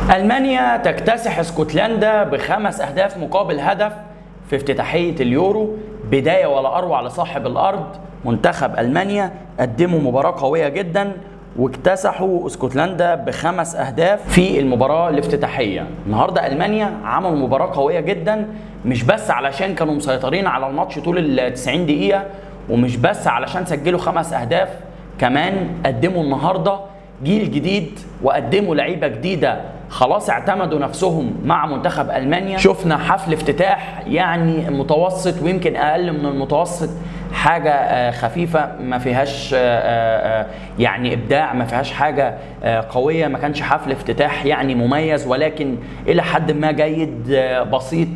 المانيا تكتسح اسكتلندا بخمس اهداف مقابل هدف في افتتاحيه اليورو بدايه ولا اروع لصاحب الارض منتخب المانيا قدموا مباراه قويه جدا واكتسحوا اسكتلندا بخمس اهداف في المباراه الافتتاحيه النهارده المانيا عملوا مباراه قويه جدا مش بس علشان كانوا مسيطرين على الماتش طول ال 90 دقيقه ومش بس علشان سجلوا خمس اهداف كمان قدموا النهارده جيل جديد وقدموا لعيبه جديده خلاص اعتمدوا نفسهم مع منتخب المانيا شفنا حفل افتتاح يعني متوسط ويمكن اقل من المتوسط حاجه آه، خفيفه ما فيهاش آه، آه، يعني ابداع ما فيهاش حاجه آه، قويه ما كانش حفل افتتاح يعني مميز ولكن الى حد ما جيد آه، بسيط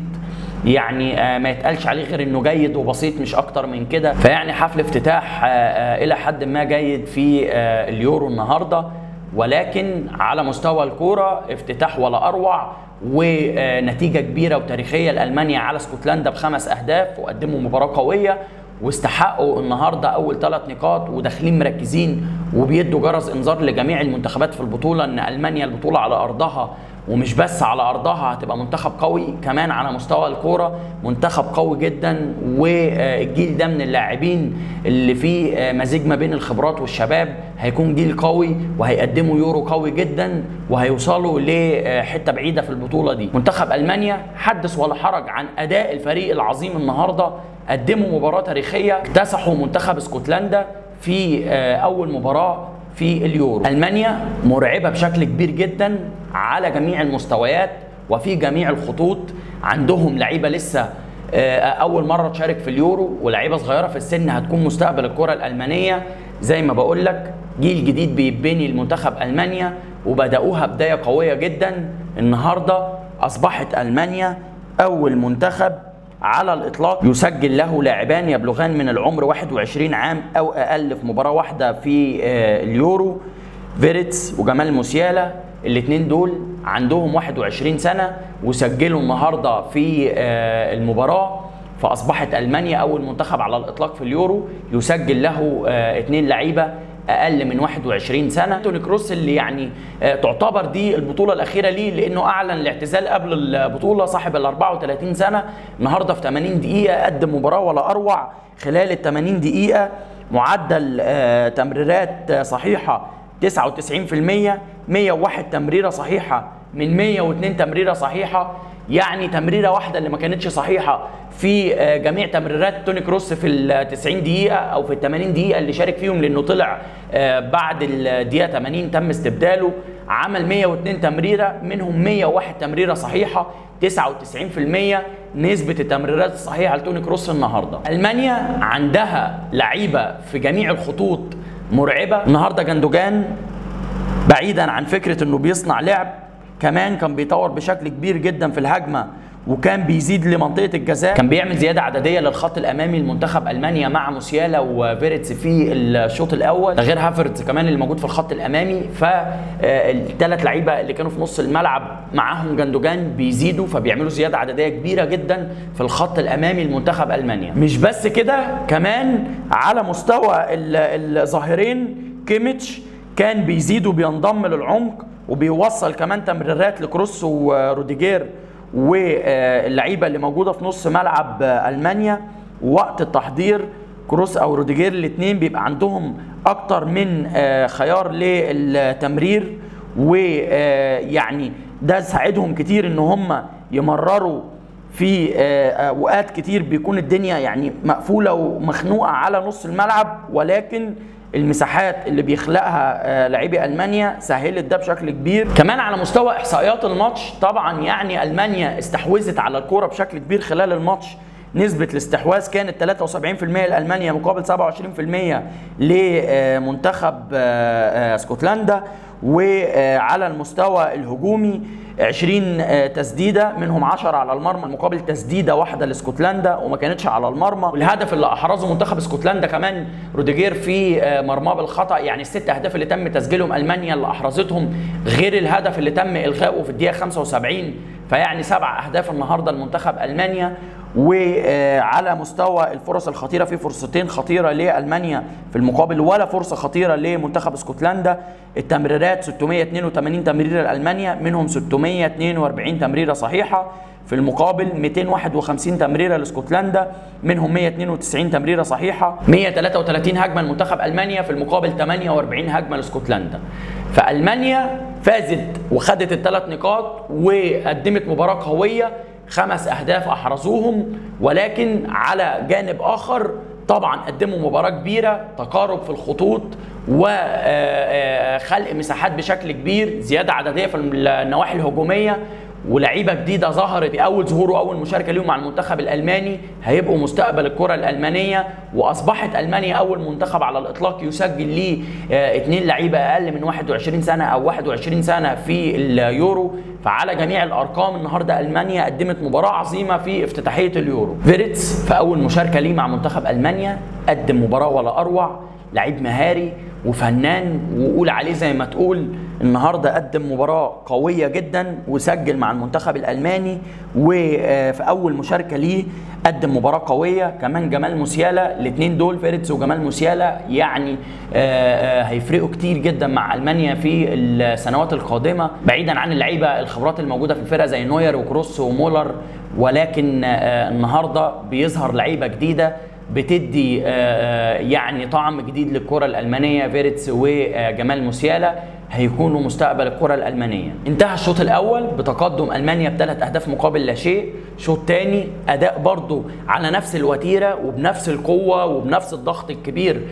يعني آه، ما يتقالش عليه غير انه جيد وبسيط مش اكتر من كده فيعني حفل افتتاح آه، آه، الى حد ما جيد في آه، اليورو النهارده ولكن على مستوى الكوره افتتاح ولا اروع ونتيجه كبيره وتاريخيه لالمانيا على اسكتلندا بخمس اهداف وقدموا مباراه قويه واستحقوا النهارده اول ثلاث نقاط وداخلين مركزين وبيدوا جرس انذار لجميع المنتخبات في البطوله ان المانيا البطوله على ارضها ومش بس على ارضها هتبقى منتخب قوي كمان على مستوى الكوره منتخب قوي جدا والجيل ده من اللاعبين اللي فيه مزيج ما بين الخبرات والشباب هيكون جيل قوي وهيقدموا يورو قوي جدا وهيوصلوا لحته بعيده في البطوله دي منتخب المانيا حدث ولا حرج عن اداء الفريق العظيم النهارده قدموا مباراه تاريخيه اكتسحوا منتخب اسكتلندا في اول مباراه في اليورو المانيا مرعبه بشكل كبير جدا على جميع المستويات وفي جميع الخطوط عندهم لعيبه لسه اول مره تشارك في اليورو ولاعيبه صغيره في السن هتكون مستقبل الكره الالمانيه زي ما بقول لك جيل جديد بيبني المنتخب المانيا وبداوها بدايه قويه جدا النهارده اصبحت المانيا اول منتخب على الاطلاق يسجل له لاعبان يبلغان من العمر 21 عام او اقل في مباراه واحده في اليورو فيريتس وجمال موسيالا الاثنين دول عندهم 21 سنه وسجلوا النهارده في المباراه فاصبحت المانيا اول منتخب على الاطلاق في اليورو يسجل له اثنين لعيبه اقل من 21 سنه توني كروس اللي يعني تعتبر دي البطوله الاخيره ليه لانه اعلن الاعتزال قبل البطوله صاحب ال 34 سنه النهارده في 80 دقيقه قدم مباراه ولا اروع خلال ال 80 دقيقه معدل تمريرات صحيحه 99% 101 تمريره صحيحه من 102 تمريره صحيحه يعني تمريره واحده اللي ما كانتش صحيحه في جميع تمريرات توني كروس في ال 90 دقيقه او في ال 80 دقيقه اللي شارك فيهم لانه طلع بعد الدقيقه 80 تم استبداله عمل 102 تمريره منهم 101 تمريره صحيحه 99% نسبة التمريرات الصحيحة لتوني كروس النهارده. ألمانيا عندها لعيبة في جميع الخطوط مرعبة، النهارده جندوجان بعيدا عن فكرة انه بيصنع لعب كمان كان بيطور بشكل كبير جدا في الهجمه وكان بيزيد لمنطقه الجزاء كان بيعمل زياده عدديه للخط الامامي لمنتخب المانيا مع موسيالا وفيرتس في الشوط الاول ده غير هافرتز كمان اللي موجود في الخط الامامي فالثلاث لعيبه اللي كانوا في نص الملعب معاهم جندوجان بيزيدوا فبيعملوا زياده عدديه كبيره جدا في الخط الامامي لمنتخب المانيا مش بس كده كمان على مستوى الظاهرين كيميتش كان بيزيد وبينضم للعمق وبيوصل كمان تمريرات لكروس وروديجير واللعيبه اللي موجوده في نص ملعب المانيا وقت التحضير كروس او روديجير الاثنين بيبقى عندهم اكتر من خيار للتمرير ويعني ده ساعدهم كتير ان هم يمرروا في اوقات كتير بيكون الدنيا يعني مقفوله ومخنوقه على نص الملعب ولكن المساحات اللي بيخلقها لاعبي المانيا سهلت ده بشكل كبير كمان على مستوى احصائيات الماتش طبعا يعني المانيا استحوذت على الكوره بشكل كبير خلال الماتش نسبة الاستحواذ كانت 73% لألمانيا مقابل 27% لمنتخب اسكتلندا وعلى المستوى الهجومي 20 تسديده منهم 10 على المرمى مقابل تسديده واحده لاسكتلندا وما كانتش على المرمى والهدف اللي احرزه منتخب اسكتلندا كمان روديجير في مرماه بالخطا يعني الست اهداف اللي تم تسجيلهم المانيا اللي احرزتهم غير الهدف اللي تم الغائه في الدقيقه 75 فيعني سبع اهداف النهارده لمنتخب المانيا وعلى مستوى الفرص الخطيره في فرصتين خطيره لالمانيا في المقابل ولا فرصه خطيره لمنتخب اسكتلندا التمريرات 682 تمريره لالمانيا منهم 642 تمريره صحيحه في المقابل 251 تمريره لاسكتلندا منهم 192 تمريره صحيحه 133 هجمه لمنتخب المانيا في المقابل 48 هجمه لاسكتلندا فالمانيا فازت وخدت الثلاث نقاط وقدمت مباراه قويه خمس اهداف احرزوهم ولكن على جانب اخر طبعا قدموا مباراه كبيره تقارب في الخطوط وخلق مساحات بشكل كبير زياده عدديه في النواحي الهجوميه ولعيبه جديده ظهرت في اول ظهور واول مشاركه ليهم مع المنتخب الالماني هيبقوا مستقبل الكره الالمانيه واصبحت المانيا اول منتخب على الاطلاق يسجل ليه اثنين لعيبه اقل من 21 سنه او 21 سنه في اليورو فعلى جميع الارقام النهارده المانيا قدمت مباراه عظيمه في افتتاحيه اليورو فيرتس في اول مشاركه ليه مع منتخب المانيا قدم مباراه ولا اروع لعيب مهاري وفنان وقول عليه زي ما تقول النهارده قدم مباراه قويه جدا وسجل مع المنتخب الالماني وفي اول مشاركه ليه قدم مباراه قويه كمان جمال موسيالا الاثنين دول فيرتس وجمال موسيالا يعني هيفرقوا كتير جدا مع المانيا في السنوات القادمه بعيدا عن اللعيبه الخبرات الموجوده في الفرقه زي نوير وكروس ومولر ولكن النهارده بيظهر لعيبه جديده بتدي يعني طعم جديد للكره الالمانيه فيرتس وجمال موسيالا هيكونوا مستقبل الكره الالمانيه انتهى الشوط الاول بتقدم المانيا بثلاث اهداف مقابل لا شيء شوط تاني اداء برضو على نفس الوتيره وبنفس القوه وبنفس الضغط الكبير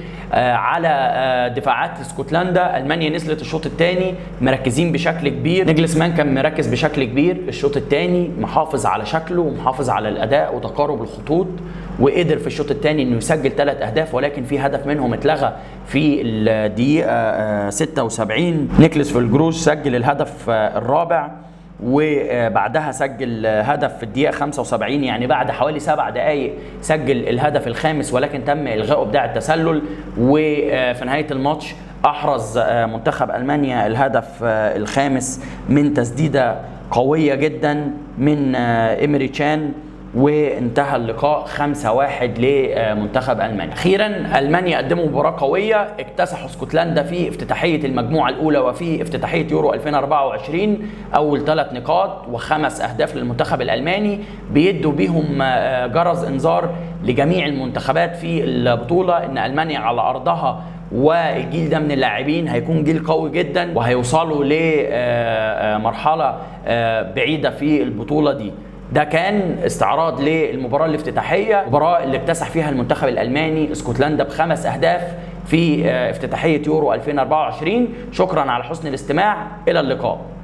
على دفاعات اسكتلندا المانيا نزلت الشوط الثاني مركزين بشكل كبير نجلسمان كان مركز بشكل كبير الشوط الثاني محافظ على شكله ومحافظ على الاداء وتقارب الخطوط وقدر في الشوط الثاني انه يسجل ثلاث اهداف ولكن في هدف منهم اتلغى في الدقيقه 76 نيكلس فيلجروس سجل الهدف الرابع وبعدها سجل هدف في الدقيقة 75 يعني بعد حوالي سبع دقائق سجل الهدف الخامس ولكن تم إلغائه بداع التسلل وفي نهاية الماتش أحرز منتخب ألمانيا الهدف الخامس من تسديدة قوية جدا من إيمري تشان وانتهى اللقاء 5-1 لمنتخب المانيا. اخيرا المانيا قدموا مباراه قويه اكتسحوا اسكتلندا في افتتاحيه المجموعه الاولى وفي افتتاحيه يورو 2024 اول ثلاث نقاط وخمس اهداف للمنتخب الالماني بيدوا بيهم جرس انذار لجميع المنتخبات في البطوله ان المانيا على ارضها والجيل ده من اللاعبين هيكون جيل قوي جدا وهيوصلوا لمرحله بعيده في البطوله دي ده كان استعراض للمباراه الافتتاحيه المباراه اللي اكتسح فيها المنتخب الالماني اسكتلندا بخمس اهداف في افتتاحيه يورو 2024 شكرا على حسن الاستماع الى اللقاء